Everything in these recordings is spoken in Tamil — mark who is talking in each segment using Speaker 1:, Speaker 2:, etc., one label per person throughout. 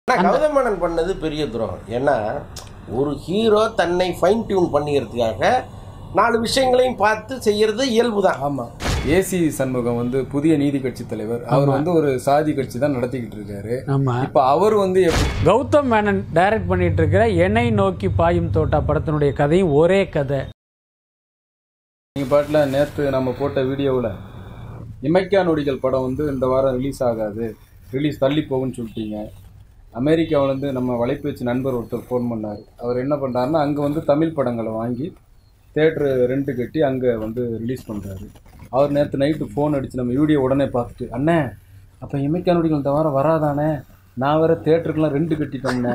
Speaker 1: ஆனா கௌதம் மேனன் பண்ணது பெரிய துரோகம் ஏன்னா ஒரு ஹீரோ தன்னை ஃபைன் டியூன் பண்ணிக்கிறதுக்காக நாலு விஷயங்களையும் பார்த்து செய்யறது இயல்பு தான்
Speaker 2: ஆமா ஏசி சண்முகம் வந்து புதிய நீதி கட்சி தலைவர் அவர் வந்து ஒரு சாதி கட்சி தான் நடத்திக்கிட்டு இருக்காரு
Speaker 3: ஆமா
Speaker 2: இப்ப அவர் வந்து எப்படி
Speaker 3: கௌதம் மேனன் டைரக்ட் பண்ணிட்டு இருக்கிற என்னை நோக்கி பாயும் தோட்டா படத்தினுடைய கதையும் ஒரே கதை
Speaker 2: நீங்க பாட்டுல நேத்து நம்ம போட்ட வீடியோவில் இமைக்கா நொடிகள் படம் வந்து இந்த வாரம் ரிலீஸ் ஆகாது ரிலீஸ் தள்ளி போகும்னு சொல்லிட்டீங்க அமெரிக்காவிலேருந்து நம்ம வலைபேச்சு நண்பர் ஒருத்தர் ஃபோன் பண்ணார் அவர் என்ன பண்ணுறாருன்னா அங்கே வந்து தமிழ் படங்களை வாங்கி தேட்ரு ரெண்ட் கட்டி அங்கே வந்து ரிலீஸ் பண்ணுறாரு அவர் நேற்று நைட்டு ஃபோன் அடித்து நம்ம வீடியோ உடனே பார்த்துட்டு அண்ணே அப்போ இமைக்கா நொடிகள் இந்த வாரம் வராதானே நான் வேற தேட்டருக்கெல்லாம் ரெண்ட் கட்டிட்டோம்னே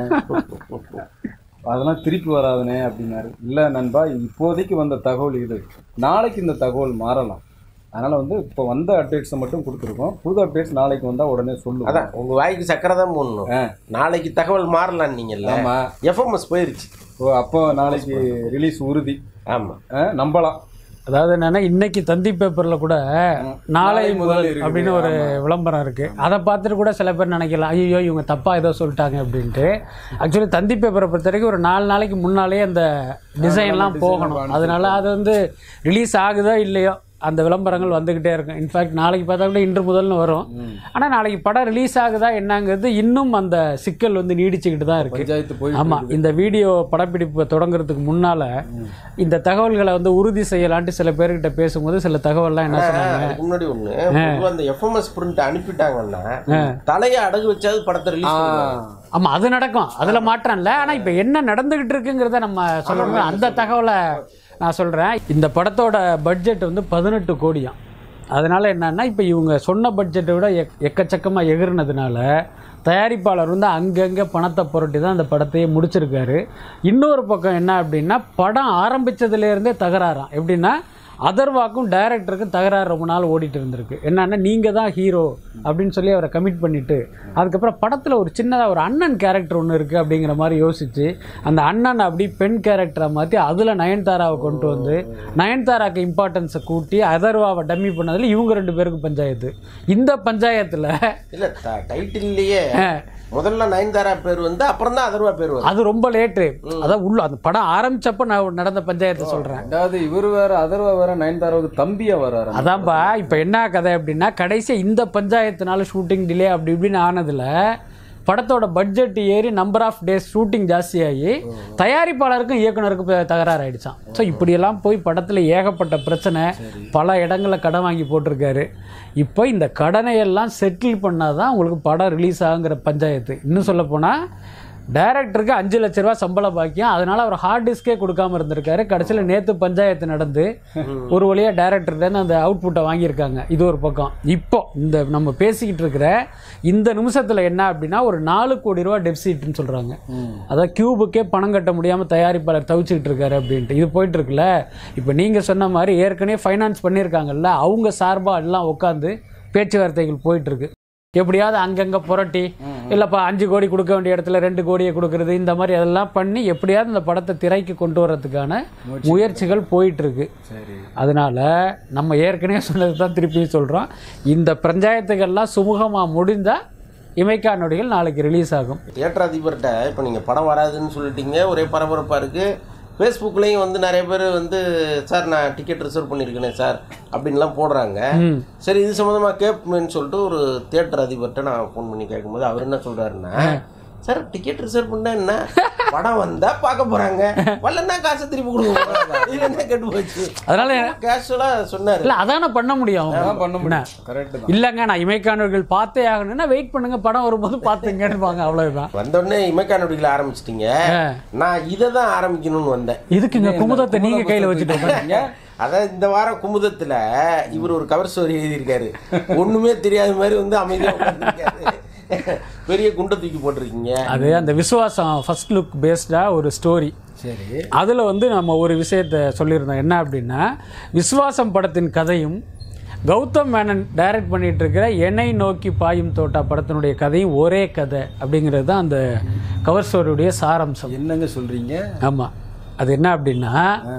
Speaker 2: அதெல்லாம் திருப்பி வராதுனே அப்படின்னாரு இல்லை நண்பா இப்போதைக்கு வந்த தகவல் இது நாளைக்கு இந்த தகவல் மாறலாம் அதனால் வந்து இப்போ வந்த அப்டேட்ஸை மட்டும் கொடுத்துருக்கோம் புது அப்டேட்ஸ் நாளைக்கு வந்தால் உடனே சொல்லுவோம்
Speaker 1: அதான் உங்க வாய்க்கு சக்கரை தான் போடணும்
Speaker 2: ஆ.
Speaker 1: நாளைக்கு தகவல் மாறலாம் நீங்கல்ல
Speaker 2: ஆமாம்
Speaker 1: எஃப்எம்எஸ் போயிருச்சு
Speaker 2: ஓ அப்போ நாளைக்கு ரிலீஸ் உறுதி
Speaker 1: ஆமா
Speaker 2: ஆ, நம்பலாம்
Speaker 3: அதாவது என்னன்னா இன்னைக்கு தந்தி பேப்பர்ல கூட நாளை
Speaker 2: நாளை முதல்
Speaker 3: முதல்
Speaker 2: இருக்குது.
Speaker 3: அப்படின்னு ஒரு விளம்பரம் இருக்கு அதை பார்த்துட்டு கூட சில பேர் நினைக்கலாம் ஐயோ இவங்க தப்பா ஏதோ சொல்லிட்டாங்க அப்படின்ட்டு ஆக்சுவலி தந்தி பேப்பரை பொறுத்த வரைக்கும் ஒரு நாலு நாளைக்கு முன்னாலே அந்த டிசைன்லாம்
Speaker 2: design
Speaker 3: போகணும்
Speaker 2: எல்லாம்
Speaker 3: அதனால அது வந்து ரிலீஸ் ஆகுதோ இல்லையோ அந்த விளம்பரங்கள் வந்துக்கிட்டே இருக்கும் இன்ஃபேக்ட் நாளைக்கு பார்த்தா கூட இன்று முதல்னு வரும் ஆனால் நாளைக்கு படம் ரிலீஸ் ஆகுதா என்னங்கிறது இன்னும் அந்த சிக்கல் வந்து நீடிச்சுக்கிட்டு தான் இருக்கு
Speaker 2: பஞ்சாயத்து போய்
Speaker 3: ஆமா இந்த வீடியோ படப்பிடிப்பு தொடங்குறதுக்கு முன்னால இந்த தகவல்களை வந்து உறுதி செய்யலான்ட்டு சில பேர்கிட்ட பேசும்போது சில தகவல்லாம் என்ன சொன்னாங்க
Speaker 1: அதுக்கு முன்னாடி ஒண்ணு பொதுவா அந்த எஃப்எம்எஸ் பிரிண்ட் அனுப்பிட்டாங்கன்னா தலையை அடகு வச்சாவது படத்தை ரிலீஸ்
Speaker 3: ஆமா அது நடக்கும் அதுல மாற்றம் இல்ல ஆனா இப்ப என்ன நடந்துகிட்டு இருக்குங்கிறத நம்ம சொல்லணும் அந்த தகவலை நான் சொல்றேன் இந்த படத்தோட பட்ஜெட் வந்து பதினெட்டு கோடியாம் அதனால என்னன்னா இப்ப இவங்க சொன்ன பட்ஜெட்டை விட எக் எக்கச்சக்கமா எகிறினதுனால தயாரிப்பாளர் வந்து அங்கங்கே பணத்தை புரட்டி தான் அந்த படத்தையே முடிச்சிருக்காரு இன்னொரு பக்கம் என்ன அப்படின்னா படம் ஆரம்பிச்சதுலேருந்தே தகராறாம் எப்படின்னா அதர்வாக்கும் டைரக்டருக்கும் தகராறு ரொம்ப நாள் ஓடிட்டு இருந்திருக்கு என்னன்னா நீங்கள் தான் ஹீரோ அப்படின்னு சொல்லி அவரை கமிட் பண்ணிட்டு அதுக்கப்புறம் படத்தில் ஒரு சின்னதாக ஒரு அண்ணன் கேரக்டர் ஒன்று இருக்குது அப்படிங்கிற மாதிரி யோசிச்சு அந்த அண்ணன் அப்படி பெண் கேரக்டரை மாற்றி அதில் நயன்தாராவை கொண்டு வந்து நயன்தாராக்கு இம்பார்ட்டன்ஸை கூட்டி அதர்வாவை டம்மி பண்ணதில் இவங்க ரெண்டு பேருக்கு பஞ்சாயத்து இந்த பஞ்சாயத்தில்
Speaker 1: இல்ல டைட்டில்லையே முதல்ல நயன்தாரா பேர் வந்து அப்புறம் தான் அதர்வா பேர் வரும்
Speaker 3: அது ரொம்ப லேட்டு அதான் உள்ள அந்த படம் ஆரம்பிச்சப்ப நான் நடந்த பஞ்சாயத்தை சொல்கிறேன்
Speaker 2: ரெண்டாவது இவர் வேற அதர்வா வேற நயன்தாராவுக்கு தம்பியா வராரு
Speaker 3: அதான்பா இப்போ என்ன கதை அப்படின்னா கடைசியாக இந்த பஞ்சாயத்துனால ஷூட்டிங் டிலே அப்படி இப்படின்னு ஆனதுல படத்தோட பட்ஜெட் ஏறி நம்பர் ஆஃப் டேஸ் ஷூட்டிங் ஜாஸ்தியாகி தயாரிப்பாளருக்கும் இயக்குனருக்கும் ப- தகராறு ஆயிடுச்சான் ஸோ இப்படியெல்லாம் போய் படத்தில் ஏகப்பட்ட பிரச்சனை பல இடங்களில் கடன் வாங்கி போட்டிருக்காரு இப்போ இந்த கடனை எல்லாம் செட்டில் பண்ணாதான் உங்களுக்கு படம் ரிலீஸ் ஆகுங்கிற பஞ்சாயத்து இன்னும் சொல்ல போனால் டைரக்டருக்கு அஞ்சு லட்ச ரூபா சம்பளம் பாக்கியம் அதனால அவர் ஹார்ட் டிஸ்கே கொடுக்காம இருந்திருக்காரு கடைசியில் நேத்து பஞ்சாயத்து நடந்து ஒரு வழியா டைரக்டர்லேருந்து அந்த அவுட்புட்டை வாங்கியிருக்காங்க இது ஒரு பக்கம் இப்போ இந்த நம்ம பேசிக்கிட்டு இருக்கிற இந்த நிமிஷத்துல என்ன அப்படின்னா ஒரு நாலு கோடி ரூபா டெபிசிட்னு சொல்றாங்க அதான் கியூபுக்கே பணம் கட்ட முடியாம தயாரிப்பாளர் தவிச்சுக்கிட்டு இருக்காரு அப்படின்ட்டு இது போயிட்டு இருக்குல்ல இப்போ நீங்க சொன்ன மாதிரி ஏற்கனவே ஃபைனான்ஸ் பண்ணியிருக்காங்கல்ல அவங்க சார்பா எல்லாம் உட்காந்து பேச்சுவார்த்தைகள் போயிட்டு இருக்கு எப்படியாவது அங்கங்க புரட்டி இல்லப்பா அஞ்சு கோடி கொடுக்க வேண்டிய இடத்துல ரெண்டு கோடியை கொடுக்கறது இந்த மாதிரி அதெல்லாம் பண்ணி எப்படியாவது இந்த படத்தை திரைக்கு கொண்டு வர்றதுக்கான முயற்சிகள் போயிட்டு இருக்கு
Speaker 2: சரி
Speaker 3: அதனால நம்ம ஏற்கனவே சொன்னது தான் திருப்பி சொல்றோம் இந்த பஞ்சாயத்துகள்லாம் சுமூகமா முடிந்தா இமைக்கா நொடிகள் நாளைக்கு ரிலீஸ் ஆகும்
Speaker 1: தியேட்டர் அதிபர்கிட்ட இப்போ நீங்கள் படம் வராதுன்னு சொல்லிட்டீங்க ஒரே பரபரப்பாக இருக்குது ஃபேஸ்புக்லேயும் வந்து நிறைய பேர் வந்து சார் நான் டிக்கெட் ரிசர்வ் பண்ணியிருக்கேனே சார் அப்படின்லாம் போடுறாங்க சரி இது சம்மந்தமாக கேட்பேன்னு சொல்லிட்டு ஒரு தியேட்டர் அதிபர்கிட்ட நான் ஃபோன் பண்ணி கேட்கும்போது அவர் என்ன சொல்கிறாருன்னா சார் டிக்கெட் ரிசர்வ் பண்ணா என்ன படம் வந்தா பார்க்க போறாங்க வரலன்னா காசை திருப்பி கொடுக்க போறாங்க இது என்ன கெட்டு போச்சு
Speaker 3: அதனால
Speaker 1: கேஷுவலா சொன்னாரு
Speaker 3: இல்ல அதானே பண்ண முடியும்
Speaker 2: அதான் பண்ண
Speaker 3: என்ன?
Speaker 2: முடியும் கரெக்ட் தான்
Speaker 3: இல்லைங்க நான் இமைக்கானவர்கள் பார்த்தே ஆகணும்னா வெயிட் பண்ணுங்க படம் வரும்போது பார்த்துங்கன்னுவாங்க அவ்வளவுதான்
Speaker 1: வந்த உடனே இமைக்கா நொடிகளை ஆரம்பிச்சிட்டீங்க நான் இதை தான் ஆரம்பிக்கணும்னு வந்தேன்
Speaker 3: இதுக்குங்க குமுதத்தை நீங்க கையில வச்சுட்டு உட்காருங்க.
Speaker 1: அதான் இந்த வாரம் குமுதத்துல இவர் ஒரு கவர் ஸ்டோரி எழுதியிருக்காரு ஒண்ணுமே தெரியாத மாதிரி வந்து அமைதியா உட்கார்ந்திருக்காரு. பெரிய குண்டை தூக்கி போட்டிருக்கீங்க
Speaker 3: அது அந்த விசுவாசம் ஃபர்ஸ்ட் லுக் பேஸ்டா ஒரு ஸ்டோரி
Speaker 2: சரி
Speaker 3: அதில் வந்து நம்ம ஒரு விஷயத்தை சொல்லியிருந்தோம் என்ன அப்படின்னா விசுவாசம் படத்தின் கதையும் கௌதம் மேனன் டைரக்ட் பண்ணிட்டு இருக்கிற என்னை நோக்கி பாயும் தோட்டா படத்தினுடைய கதையும் ஒரே கதை அப்படிங்கிறது தான் அந்த கவர் ஸ்டோரியுடைய சாராம்சம்
Speaker 2: என்னங்க சொல்றீங்க
Speaker 3: ஆமாம் அது என்ன அப்படின்னா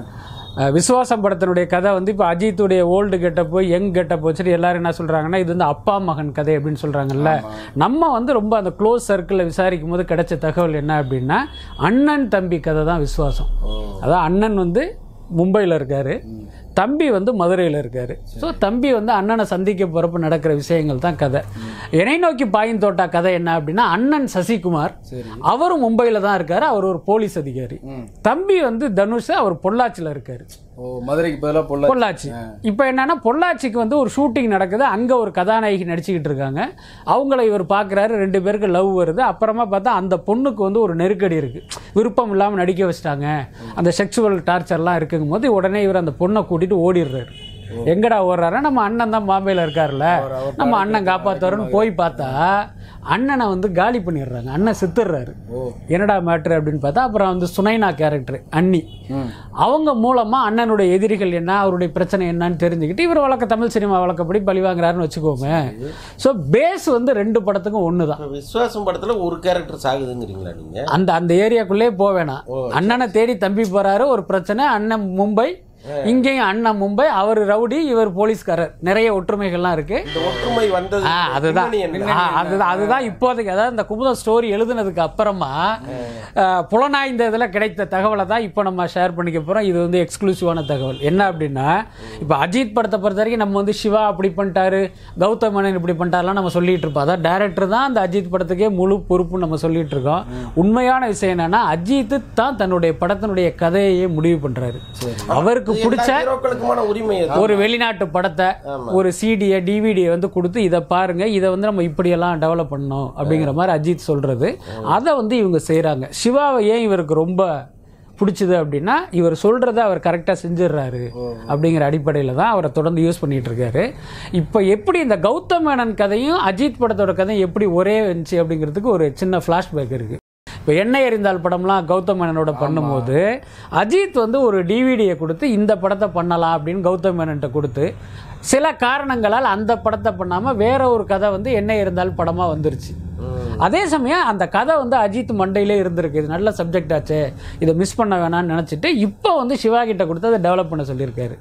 Speaker 3: அஹ், விசுவாசம் படத்தினுடைய கதை வந்து இப்போ அஜித்துடைய ஓல்டு கெட்டப்பு யங் கெட்டப் வச்சுட்டு எல்லாரும் என்ன சொல்கிறாங்கன்னா இது வந்து அப்பா மகன் கதை அப்படின்னு சொல்கிறாங்கல்ல நம்ம வந்து ரொம்ப அந்த க்ளோஸ் சர்க்கிளில் விசாரிக்கும் போது கிடைச்ச தகவல் என்ன அப்படின்னா அண்ணன் தம்பி கதை தான் விசுவாசம் அதான் அண்ணன் வந்து மும்பையில் இருக்காரு தம்பி வந்து மதுரையில் இருக்காரு ஸோ தம்பி வந்து அண்ணனை சந்திக்க போகிறப்ப நடக்கிற விஷயங்கள் தான் கதை இணை நோக்கி பாயும் தோட்டா கதை என்ன அப்படின்னா அண்ணன் சசிகுமார் அவரும் மும்பையில் தான் இருக்காரு அவர் ஒரு போலீஸ் அதிகாரி தம்பி வந்து தனுஷ் அவர் பொள்ளாச்சியில் இருக்காரு
Speaker 2: ஓ மதுரைக்கு பதிலாக பொள்ள
Speaker 3: பொள்ளாச்சி இப்போ என்னன்னா பொள்ளாச்சிக்கு வந்து ஒரு ஷூட்டிங் நடக்குது அங்கே ஒரு கதாநாயகி நடிச்சுக்கிட்டு இருக்காங்க அவங்கள இவர் பார்க்குறாரு ரெண்டு பேருக்கு லவ் வருது அப்புறமா பார்த்தா அந்த பொண்ணுக்கு வந்து ஒரு நெருக்கடி இருக்கு விருப்பம் இல்லாமல் நடிக்க வச்சிட்டாங்க அந்த செக்ஷுவல் டார்ச்சர்லாம் இருக்குங்கும் போது உடனே இவர் அந்த பொண்ணை கூட்டிட்டு ஓடிடுறாரு எங்கடா ஓடுறாரு நம்ம அண்ணன் தான் பாம்பேல இருக்காருல்ல நம்ம அண்ணன் காப்பாத்துவாருன்னு போய் பார்த்தா அண்ணனை வந்து காலி பண்ணிடுறாங்க அண்ணன் செத்துடுறாரு என்னடா மேட்ரு அப்படின்னு பார்த்தா அப்புறம் வந்து சுனைனா கேரக்டர் அண்ணி அவங்க மூலமா அண்ணனுடைய எதிரிகள் என்ன அவருடைய பிரச்சனை என்னன்னு தெரிஞ்சுக்கிட்டு இவர் வழக்க தமிழ் சினிமா வழக்கப்படி பழி வாங்குறாருன்னு வச்சுக்கோங்க ஸோ பேஸ் வந்து ரெண்டு படத்துக்கும் ஒன்று தான்
Speaker 1: இப்ப விஸ்வாசம் படத்துல ஒரு கேரக்டர் சாகுதுங்கிறீங்களா நீங்க
Speaker 3: அந்த அந்த ஏரியாக்குள்ளே போக வேணாம் அண்ணனை தேடி தம்பி போறாரு ஒரு பிரச்சனை அண்ணன் மும்பை இங்கேயும் அண்ணன் மும்பை அவர் ரவுடி இவர் போலீஸ்காரர் நிறைய ஒற்றுமைகள்லாம் இருக்கு
Speaker 1: இந்த ஒற்றுமை வந்தது
Speaker 3: ஆ, அதுதான்
Speaker 1: பின்னணி என்ன?
Speaker 3: ஆ, அதுதான் அதுதான் இப்போதைக்கு அதாவது இந்த குமுதம் ஸ்டோரி எழுதுனதுக்கு அப்புறமா ஆ, புலனாய்ந்த இதில் கிடைத்த தகவலை தான் இப்போ நம்ம ஷேர் பண்ணிக்க போகிறோம் இது வந்து எக்ஸ்க்ளூசிவான தகவல் என்ன அப்படின்னா இப்போ அஜித் படத்தை பொறுத்த வரைக்கும் நம்ம வந்து சிவா அப்படி பண்ணிட்டாரு கௌதம் மேனன் இப்படி பண்ணிட்டாருலாம் நம்ம சொல்லிட்டு இருப்போம் அதான் டேரக்டர் தான் அந்த அஜித் படத்துக்கே முழு பொறுப்புன்னு நம்ம சொல்லிட்டு இருக்கோம் உண்மையான விஷயம் என்னன்னா அஜித் தான் தன்னுடைய படத்தினுடைய கதையை முடிவு பண்றாரு அவருக்கு
Speaker 1: எல்லா
Speaker 3: பிடிச்ச
Speaker 1: ஹீரோக்களுக்குமான உரிமை அது
Speaker 3: ஒரு வெளிநாட்டு படத்தை ஒரு சிடியை டிவிடியை வந்து கொடுத்து இதை பாருங்க இதை வந்து நம்ம இப்படியெல்லாம் டெவலப் பண்ணணும் அப்படிங்கிற மாதிரி அஜித் சொல்றது அதை வந்து இவங்க செய்றாங்க சிவாவை ஏன் இவருக்கு ரொம்ப பிடிச்சது அப்படின்னா இவர் சொல்றதை அவர் கரெக்டாக செஞ்சிடுறாரு அப்படிங்கிற அடிப்படையில் தான் அவரை தொடர்ந்து யூஸ் பண்ணிட்டு இருக்காரு இப்போ எப்படி இந்த கௌதம் மேனன் கதையும் அஜித் படத்தோட கதையும் எப்படி ஒரே வந்துச்சு அப்படிங்கிறதுக்கு ஒரு சின்ன ஃப்ளாஷ்பேக் இருக்கு இப்போ எண்ணெய் எறிந்தால் படம்லாம் கௌதம் மேனனோட பண்ணும்போது அஜித் வந்து ஒரு டிவிடியை கொடுத்து இந்த படத்தை பண்ணலாம் அப்படின்னு கௌதம் மேனன்ட்ட கொடுத்து சில காரணங்களால் அந்த படத்தை பண்ணாமல் வேற ஒரு கதை வந்து எண்ணெய் இருந்தால் படமாக வந்துருச்சு அதே சமயம் அந்த கதை வந்து அஜித் மண்டையிலே இருந்திருக்கு இது நல்ல சப்ஜெக்ட் ஆச்சே இதை மிஸ் பண்ண வேணாம்னு நினச்சிட்டு இப்போ வந்து சிவா கிட்ட கொடுத்து அதை டெவலப் பண்ண சொல்லியிருக்காரு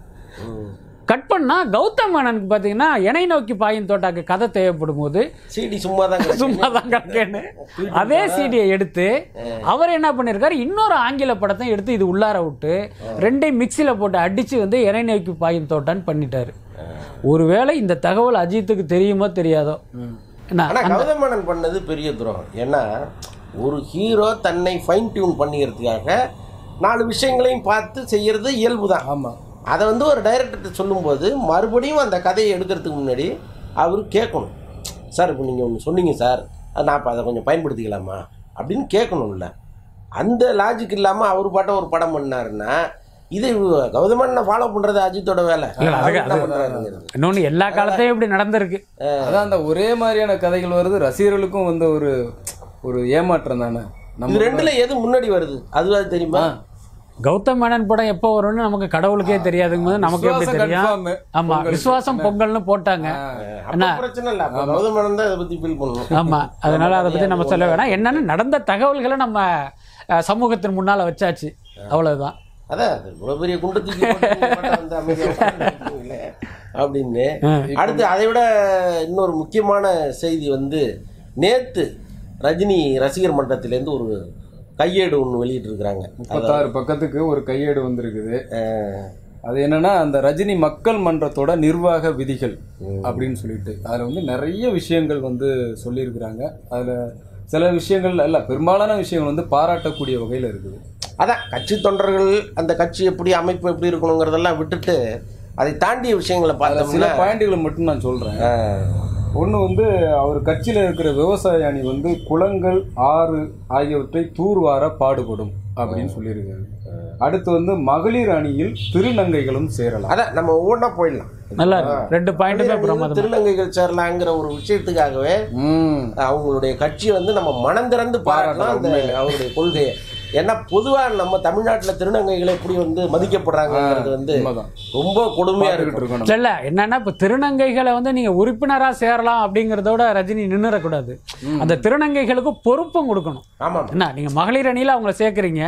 Speaker 3: கட் பண்ணா கௌதம் மேனனுக்கு பார்த்தீங்கன்னா இணை நோக்கி பாயும் தோட்டாக்கு கதை தேவைப்படும் போது
Speaker 1: சிடி சும்மா தான்
Speaker 3: சும்மா தான் கிடக்கேன்னு அதே சீடியை எடுத்து அவர் என்ன பண்ணியிருக்காரு இன்னொரு ஆங்கில படத்தை எடுத்து இது உள்ளார விட்டு ரெண்டையும் மிக்சியில் போட்டு அடிச்சு வந்து இணை நோக்கி பாயும் தோட்டான்னு பண்ணிட்டாரு ஒருவேளை இந்த தகவல் அஜித்துக்கு தெரியுமோ தெரியாதோ என்ன
Speaker 1: ஆனா கௌதமேனன் பண்ணது பெரிய துரோகம் ஏன்னா ஒரு ஹீரோ தன்னை ஃபைன் டியூன் பண்ணிக்கிறதுக்காக நாலு விஷயங்களையும் பார்த்து செய்யறது இயல்பு தான்
Speaker 2: ஆமா
Speaker 1: அதை வந்து ஒரு டைரக்டர்கிட்ட சொல்லும்போது மறுபடியும் அந்த கதையை எடுக்கிறதுக்கு முன்னாடி அவர் கேட்கணும் சார் இப்போ நீங்கள் ஒன்று சொன்னீங்க சார் அது நான் இப்போ அதை கொஞ்சம் பயன்படுத்திக்கலாமா அப்படின்னு கேட்கணும்ல அந்த லாஜிக் இல்லாமல் அவர் பாட்ட ஒரு படம் பண்ணாருன்னா இது கௌதமனை ஃபாலோ பண்ணுறது அஜித்தோட வேலை
Speaker 3: இல்ல, அதுக்கு-
Speaker 1: அவர் என்ன பண்றாருங்கிறது.
Speaker 3: இன்னொன்னு எல்லா காலத்தையும் இப்படி நடந்திருக்கு
Speaker 2: அதான் அந்த ஒரே மாதிரியான கதைகள் வருது ரசிகர்களுக்கும் வந்து ஒரு ஒரு ஏமாற்றம் தானே
Speaker 1: இது
Speaker 2: நம்ம
Speaker 1: ரெண்டுல எது முன்னாடி வருது அதுவாது தெரியுமா
Speaker 3: கௌதம் மேனன் படம் எப்போ வரும்னு நமக்கு கடவுளுக்கே தெரியாதுங்க போது நமக்கு எப்படி
Speaker 2: விசுவாசம்
Speaker 3: தெரியும்
Speaker 2: confirm.
Speaker 3: ஆமா விசுவாசம் பொங்கல்னு போட்டாங்க
Speaker 1: அப்ப பிரச்சனை இல்லை அப்போ கௌதமேனன் தான் இதை பத்தி ஃபீல் பண்ணணும்
Speaker 3: ஆமா அதனால அதை பத்தி நம்ம சொல்ல வேணாம் என்னன்னு நடந்த தகவல்களை நம்ம அஹ், சமூகத்தின் முன்னால வச்சாச்சு அவ்வளவுதான்
Speaker 1: அதான் அது இவ்வளவு பெரிய குண்டு தூக்கி போட்டு நீங்க பாட்டுக்கு வந்து அமைதியா உட்கார்ந்துருக்கீங்களே அப்படின்னு அடுத்து அதை விட இன்னொரு முக்கியமான செய்தி வந்து நேத்து ரஜினி ரசிகர் மன்றத்திலேருந்து ஒரு கையேடு ஒன்று வெளியிட்டு இருக்கிறாங்க
Speaker 2: முப்பத்தாறு பக்கத்துக்கு ஒரு கையேடு வந்திருக்குது அது என்னன்னா அந்த ரஜினி மக்கள் மன்றத்தோட நிர்வாக விதிகள் அப்படின்னு சொல்லிட்டு அதுல வந்து நிறைய விஷயங்கள் வந்து சொல்லியிருக்கிறாங்க அதுல சில விஷயங்கள் அல்ல பெரும்பாலான விஷயங்கள் வந்து பாராட்டக்கூடிய வகையில இருக்குது
Speaker 1: அதான் கட்சி தொண்டர்கள் அந்த கட்சி எப்படி அமைப்பு எப்படி இருக்கணுங்கிறதெல்லாம் விட்டுட்டு அதை தாண்டிய விஷயங்களை
Speaker 2: அதுல சில
Speaker 1: பார்த்தோம்னா
Speaker 2: பாயிண்ட்களை மட்டும் நான் சொல்றேன்
Speaker 1: ஆ,
Speaker 2: ஒன்று வந்து அவர் கட்சியில் இருக்கிற விவசாய அணி வந்து குளங்கள் ஆறு ஆகியவற்றை தூர்வார பாடுபடும் அப்படின்னு சொல்லியிருக்காரு அடுத்து வந்து மகளிர் அணியில் திருநங்கைகளும் சேரலாம்
Speaker 1: அதான் நம்ம ஒவ்வொன்றா போயிடலாம்
Speaker 3: நல்லா இருக்கு ரெண்டு பாயிண்ட்டுமே பிரமாதம்
Speaker 1: திருநங்கைகள் சேரலாங்கிற ஒரு விஷயத்துக்காகவே
Speaker 2: ம்
Speaker 1: அவங்களுடைய கட்சியை வந்து நம்ம மனம் திறந்து பாராட்டலாம் அந்த அவருடைய கொள்கையை ஏன்னா பொதுவா நம்ம தமிழ்நாட்டுல திருநங்கைகள் எப்படி வந்து மதிக்கப்படுறாங்கிறது வந்து
Speaker 2: உண்மைதான்
Speaker 1: ரொம்ப கொடுமையா
Speaker 2: பார்த்துக்கிட்டு
Speaker 1: இருக்கு
Speaker 2: இருக்கோம்
Speaker 3: இல்ல இல்ல என்னன்னா இப்ப திருநங்கைகளை வந்து நீங்க உறுப்பினரா சேரலாம் அப்படிங்கறதோட ரஜினி நின்னுறக்கூடாது அந்த திருநங்கைகளுக்கு பொறுப்பும் கொடுக்கணும்
Speaker 1: ஆமா
Speaker 3: என்ன நீங்க மகளிர் அணியில அவங்கள சேர்க்குறீங்க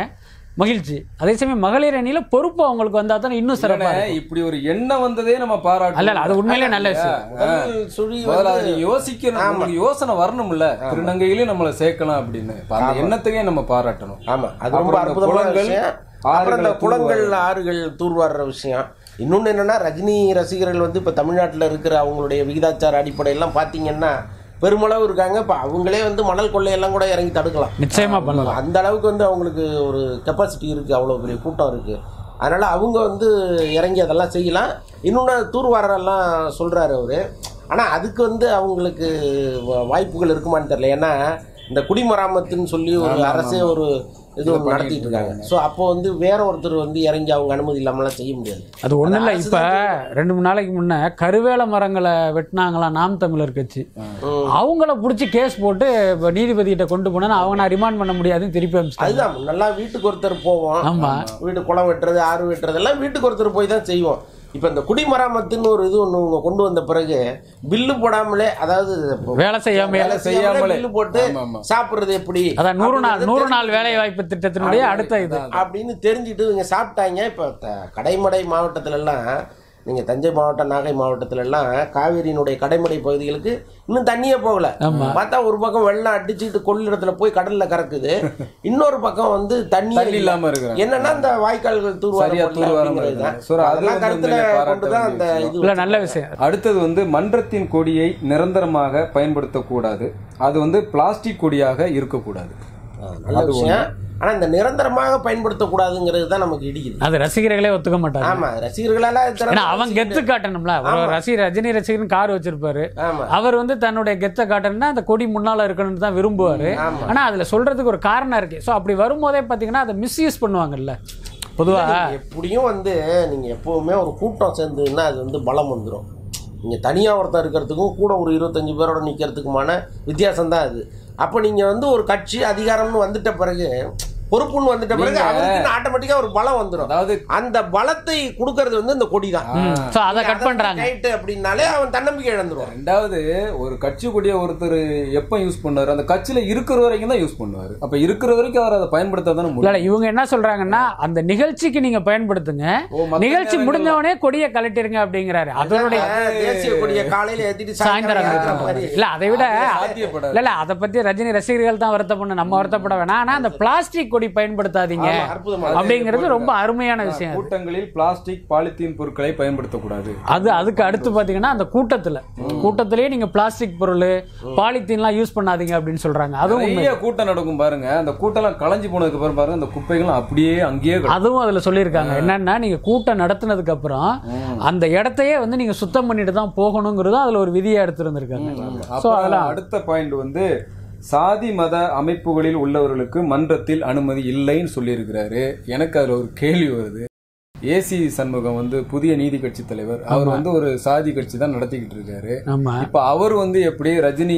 Speaker 3: மகிழ்ச்சி அதே சமயம் மகளிர் அணியில பொறுப்பு அவங்களுக்கு வந்தா தானே இன்னும் சிறப்பா
Speaker 2: இல்லைண்ணே,
Speaker 3: இருக்கும்.
Speaker 2: இப்படி ஒரு எண்ணம் வந்ததே நம்ம பாராட்டணும்
Speaker 3: அல்ல இல்ல, அது உண்மையிலே நல்ல விஷயம்
Speaker 1: முதல் சுழி
Speaker 2: முதல்ல அதை
Speaker 1: வந்து
Speaker 2: நீங்க யோசிக்கணும் உங்களுக்கு யோசனை வரணும்ல திருநங்கையிலையும் நம்மளை சேர்க்கலாம் அப்படின்னு இப்ப அந்த எண்ணத்தையே நம்ம பாராட்டணும்
Speaker 1: ஆமா அது ரொம்ப
Speaker 2: அப்புறம் இந்த
Speaker 1: அற்புதமான
Speaker 2: குளங்கள்,
Speaker 1: விஷயம் அப்புறம் இந்த
Speaker 2: ஆறுகளை
Speaker 1: குளங்கள் ஆறுகள் தூர்வாடுற விஷயம் இன்னொன்னு என்னன்னா ரஜினி ரசிகர்கள் வந்து இப்ப தமிழ்நாட்டுல இருக்கிற அவங்களுடைய விகிதாச்சார அடிப்படையெல்லாம் பாத்தீங்கன்னா பெருமளவு இருக்காங்க இப்ப அவங்களே வந்து மணல் கொள்ளையெல்லாம் கூட இறங்கி தடுக்கலாம்
Speaker 3: நிச்சயமா பண்ணலாம்
Speaker 1: அந்த அளவுக்கு வந்து அவங்களுக்கு ஒரு கெப்பாசிட்டி இருக்கு அவ்வளவு பெரிய கூட்டம் இருக்கு அதனால அவங்க வந்து இறங்கி அதெல்லாம் செய்யலாம் இன்னொன்று தூர்வாரெல்லாம் சொல்றாரு அவரு ஆனா அதுக்கு வந்து அவங்களுக்கு வா- வாய்ப்புகள் இருக்குமான்னு தெரியல ஏன்னா இந்த குடிமராமத்துன்னு சொல்லி ஒரு அரசே ஒரு இது ஒண்ணு நடத்திட்டு இருக்காங்க ஸோ அப்போ வந்து வேற ஒருத்தர் வந்து இறங்கி அவங்க அனுமதி இல்லாமலாம் செய்ய முடியாது
Speaker 3: அது ஒண்ணும் இல்ல இப்ப ரெண்டு மூணு நாளைக்கு முன்ன கருவேல மரங்களை வெட்டினாங்களாம் நாம் தமிழர் கட்சி அவங்கள புடிச்சு கேஸ் போட்டு இப்ப நீதிபதி கிட்ட கொண்டு போனா அவங்க நான் ரிமாண்ட் பண்ண முடியாதுன்னு திருப்பி அனுப்பிச்சிட்டாங்க
Speaker 1: அதுதான் நல்லா வீட்டுக்கு ஒருத்தர் போவோம்
Speaker 3: ஆமா
Speaker 1: வீட்டு குளம் வெட்டுறது ஆறு வெட்டுறது எல்லாம் வீட்டுக்கு ஒருத்தர் போய் தான் செய்வோம் இப்போ இந்த குடிமராமத்துன்னு ஒரு இது ஒன்று இவங்க கொண்டு வந்த பிறகு பில்லு போடாமலே அதாவது இப்போ
Speaker 3: வேலை செய்யாம
Speaker 1: வேலை செய்யாமலே
Speaker 2: செய்யாமலே.
Speaker 1: பில்லு போட்டு
Speaker 2: ஆமா, ஆமா.
Speaker 1: சாப்பிடுறது எப்படி
Speaker 3: அதான் நூறு நாள்
Speaker 1: அப்படின்றது
Speaker 3: நூறு நாள் வேலை வாய்ப்பு திட்டத்தினுடைய அடுத்த இது
Speaker 1: அப்படின்னு தெரிஞ்சுட்டு இவங்க சாப்பிட்டாங்க இப்போ த- கடைமடை மாவட்டத்துல எல்லாம் நீங்க தஞ்சை மாவட்டம் நாகை மாவட்டத்துல எல்லாம் காவேரியினுடைய கடைமடை பகுதிகளுக்கு இன்னும் தண்ணியே போகல பார்த்தா ஒரு பக்கம் வெள்ளம் அடிச்சுட்டு கொள்ளிடத்துல போய் கடல்ல கறக்குது இன்னொரு பக்கம் வந்து தண்ணி
Speaker 2: தண்ணி இல்லாம இருக்கிறாங்க.
Speaker 1: என்னன்னா இந்த வாய்க்கால்கள்
Speaker 2: சரியா
Speaker 1: தூர்வாரம்
Speaker 2: தூர்வாரம்
Speaker 1: பண்ணல
Speaker 2: பண்ணல.
Speaker 1: அப்படிங்கிறது
Speaker 2: So, அது
Speaker 1: அதெல்லாம்
Speaker 2: வந்து
Speaker 1: கருத்துல
Speaker 2: உண்மையிலே பாராட்ட
Speaker 1: கொண்டுதான் அந்த
Speaker 2: வேண்டிய
Speaker 1: இது
Speaker 3: இல்ல நல்ல விஷயம்
Speaker 2: அடுத்தது வந்து மன்றத்தின் கொடியை நிரந்தரமாக பயன்படுத்தக்கூடாது அது வந்து பிளாஸ்டிக் கொடியாக இருக்கக்கூடாது
Speaker 1: நல்ல விஷயம் ஆனா இந்த நிரந்தரமாக பயன்படுத்தக்கூடாதுங்கிறது தான் நமக்கு இடிக்குது
Speaker 3: அது ரசிகர்களே ஒத்துக்க மாட்டாங்க
Speaker 1: ஆமா ரசிகர்களால திறமை
Speaker 3: ஏன்னா அவன் கெத்து காட்டணும்ல ஒரு ரசிகர் ரஜினி ரசிகர்னு கார் வச்சிருப்பாரு
Speaker 1: ஆமா
Speaker 3: அவர் வந்து தன்னுடைய கெத்தை காட்டணும்னா அந்த கொடி முன்னால இருக்கணும்னு தான் விரும்புவாரு
Speaker 1: ஆமா.
Speaker 3: ஆனா அதுல சொல்றதுக்கு ஒரு காரணம் இருக்கு சோ அப்படி வரும்போதே பாத்தீங்கன்னா அதை மிஸ்யூஸ் பண்ணுவாங்கல்ல பொதுவா
Speaker 1: நீங்க எப்படியும் வந்து நீங்க எப்பவுமே ஒரு கூட்டம் சேர்ந்ததுன்னா அது வந்து பலம் வந்துடும் நீங்க தனியா ஒருத்தன் இருக்கிறதுக்கும் கூட ஒரு இருபத்தஞ்சு பேரோட நிக்கிறதுக்குமான வித்தியாசம் தான் அது அப்ப நீங்க வந்து ஒரு கட்சி அதிகாரம்னு வந்துட்ட பிறகு பொறுப்புன்னு வந்துட்ட பிறகு
Speaker 2: நீங்க-
Speaker 1: அவருக்கு ஆட்டோமேட்டிக்கா ஒரு பலம் வந்துடும்
Speaker 2: அதாவது
Speaker 1: அந்த பலத்தை கொடுக்கறது வந்து இந்த கொடி தான்
Speaker 3: சோ அதை கட் பண்றாங்க
Speaker 1: ரைட்டு அப்படின்னாலே அவன் தன்னம்பிக்கை இழந்துருவான்
Speaker 2: ரெண்டாவது ஒரு கட்சி கொடியை ஒருத்தர் எப்ப யூஸ் பண்ணாரு அந்த கட்சியில இருக்கிற வரைக்கும் தான் யூஸ் பண்ணுவாரு அப்ப இருக்கிற வரைக்கும் அவர் அதை பயன்படுத்த தானே
Speaker 3: இல்ல
Speaker 2: முடியும்
Speaker 3: இல்ல, இவங்க என்ன சொல்றாங்கன்னா அந்த நிகழ்ச்சிக்கு நீங்க பயன்படுத்துங்க
Speaker 2: ஓ, மத்த
Speaker 3: நிகழ்ச்சி
Speaker 2: நேரங்கள்ல-
Speaker 3: முடிஞ்சவனே கொடியை கழட்டிருங்க அப்படிங்கிறாரு அதனுடைய
Speaker 1: தேசிய கொடியை காலையில ஏத்திட்டு
Speaker 3: சாயந்தரம்
Speaker 1: ஏத்துற
Speaker 3: கழட்டுற
Speaker 1: மாதிரி
Speaker 3: இல்ல அதை விட
Speaker 2: சாத்தியப்படாது
Speaker 3: இல்ல இல்ல அதை பத்தி ரஜினி ரசிகர்கள் தான் வருத்தப்படணும் நம்ம வருத்தப்பட வேணாம் ஆனா அந்த பிளாஸ்டிக் கொடி பயன்படுத்தாதீங்க
Speaker 1: ஆமா, அற்புதமா
Speaker 3: அப்படிங்கிறது ரொம்ப அருமையான விஷயம் அது.
Speaker 2: கூட்டங்களில் பிளாஸ்டிக் பாலித்தீன் பொருட்களை பயன்படுத்தக்கூடாது
Speaker 3: அது அதுக்கு அடுத்து பாத்தீங்கன்னா அந்த கூட்டத்துல கூட்டத்திலேயே நீங்க பிளாஸ்டிக் பொருள் பாலித்தீன்லாம் யூஸ் பண்ணாதீங்க அப்படின்னு சொல்றாங்க அதுவும் உண்மை
Speaker 2: நிறைய கூட்டம் நடக்கும் பாருங்க அந்த கூட்டம்லாம் களைஞ்சு போனதுக்கு அப்புறம் பாருங்க அந்த குப்பைகளும் அப்படியே அங்கேயே கிடக்கும்.
Speaker 3: அதுவும் அதுல சொல்லியிருக்காங்க என்னன்னா நீங்க கூட்டம் நடத்துனதுக்கு அப்புறம் அந்த இடத்தையே வந்து நீங்க சுத்தம் பண்ணிட்டு தான் போகணுங்கிறதும் அதுல ஒரு விதியை எடுத்திருந்திருக்காங்க சோ
Speaker 2: அப்புறம்
Speaker 3: அதெல்லாம்
Speaker 2: அடுத்த பாயிண்ட் வந்து சாதி மத அமைப்புகளில் உள்ளவர்களுக்கு மன்றத்தில் அனுமதி இல்லைன்னு சொல்லியிருக்கிறாரு எனக்கு அதுல ஒரு கேள்வி வருது ஏசி சண்முகம் வந்து புதிய நீதி கட்சி தலைவர் அவர் வந்து ஒரு சாதி கட்சி தான் நடத்திக்கிட்டு இருக்காரு
Speaker 3: ஆமா
Speaker 2: இப்ப அவர் வந்து எப்படி ரஜினி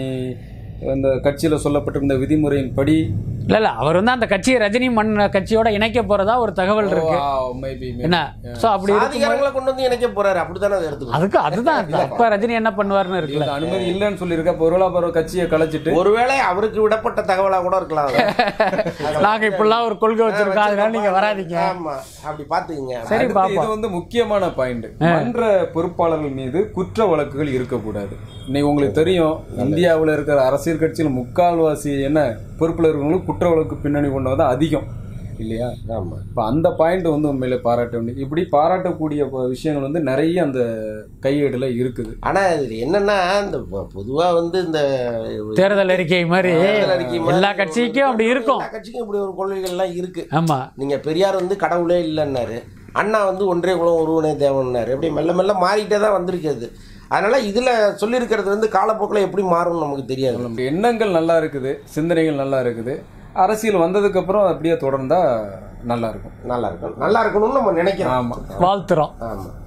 Speaker 2: அந்த கட்சியில சொல்லப்பட்டிருந்த விதிமுறையின் படி
Speaker 3: இல்ல இல்ல அவர் வந்து அந்த கட்சியை ரஜினி மண் கட்சியோட இணைக்க போறதா ஒரு தகவல் இருக்கு என்ன சோ அப்படி இருக்கும்
Speaker 1: சாதிகாரங்களை கொண்டு வந்து இணைக்க போறாரு அப்படித்தானே அதை எடுத்துக்கணும்
Speaker 3: அதுக்கு அதுதான் இப்ப ரஜினி என்ன பண்ணுவாருன்னு இருக்குல்ல
Speaker 2: அனுமதி இல்லைன்னு சொல்லியிருக்க பொருளாதார கட்சியை கலைச்சிட்டு
Speaker 1: ஒருவேளை அவருக்கு விடப்பட்ட தகவலா கூட இருக்கலாம் அது.
Speaker 3: நாங்க இப்படிலாம் ஒரு கொள்கை வச்சிருக்கோம் அதனால நீங்க வராதீங்க
Speaker 1: ஆமா அப்படி பாத்துக்கங்க
Speaker 3: சரி
Speaker 2: அடுத்து
Speaker 3: பாப்போம்
Speaker 2: இது வந்து முக்கியமான பாயிண்ட் மன்ற பொறுப்பாளர்கள் மீது குற்ற வழக்குகள் இருக்கக்கூடாது இன்னைக்கு உங்களுக்கு தெரியும் இந்தியாவுல இருக்கிற அரசியல் கட்சியில் முக்கால்வாசி என்ன பொறுப்புல இருக்கிறவங்களுக்கு குற்ற வழக்கு பின்னணி கொண்டது அதிகம் இல்லையா
Speaker 1: ஆமா
Speaker 2: இப்ப அந்த பாயிண்ட் வந்து உண்மையில பாராட்ட வேண்டிய இப்படி பாராட்டக்கூடிய ப- விஷயங்கள் வந்து நிறைய அந்த கையேடுல இருக்குது
Speaker 1: ஆனா இது என்னன்னா இந்த பொ- பொதுவா வந்து இந்த
Speaker 3: தேர்தல் அறிக்கை மாதிரி
Speaker 1: தேர்தல் அறிக்கை மாதிரி
Speaker 3: எல்லா கட்சிக்கும் அப்படி இருக்கும்
Speaker 1: எல்லா கட்சிக்கும் இப்படி ஒரு கொள்கைகள் எல்லாம் இருக்கு
Speaker 3: ஆமா
Speaker 1: நீங்க பெரியார் வந்து கடவுளே இல்லைன்னாரு அண்ணா வந்து ஒன்றே குலம் ஒருவனே தேவன்னாரு அப்படி மெல்ல மெல்ல மாறிட்டே தான் வந்திருக்குது அதனால இதுல சொல்லியிருக்கிறது வந்து காலப்போக்கில் எப்படி மாறும்னு நமக்கு தெரியாது
Speaker 2: நம்முடைய எண்ணங்கள் நல்லா இருக்குது சிந்தனைகள் நல்லா இருக்குது அரசியல் வந்ததுக்கு அப்புறம் அது அப்படியே தொடர்ந்தா நல்லா இருக்கும்
Speaker 1: நல்லா இருக்கும் நல்லா இருக்கணும்னு நம்ம நினைக்கிறோம்
Speaker 2: ஆமா
Speaker 3: வாழ்த்துறோம்
Speaker 1: ஆமா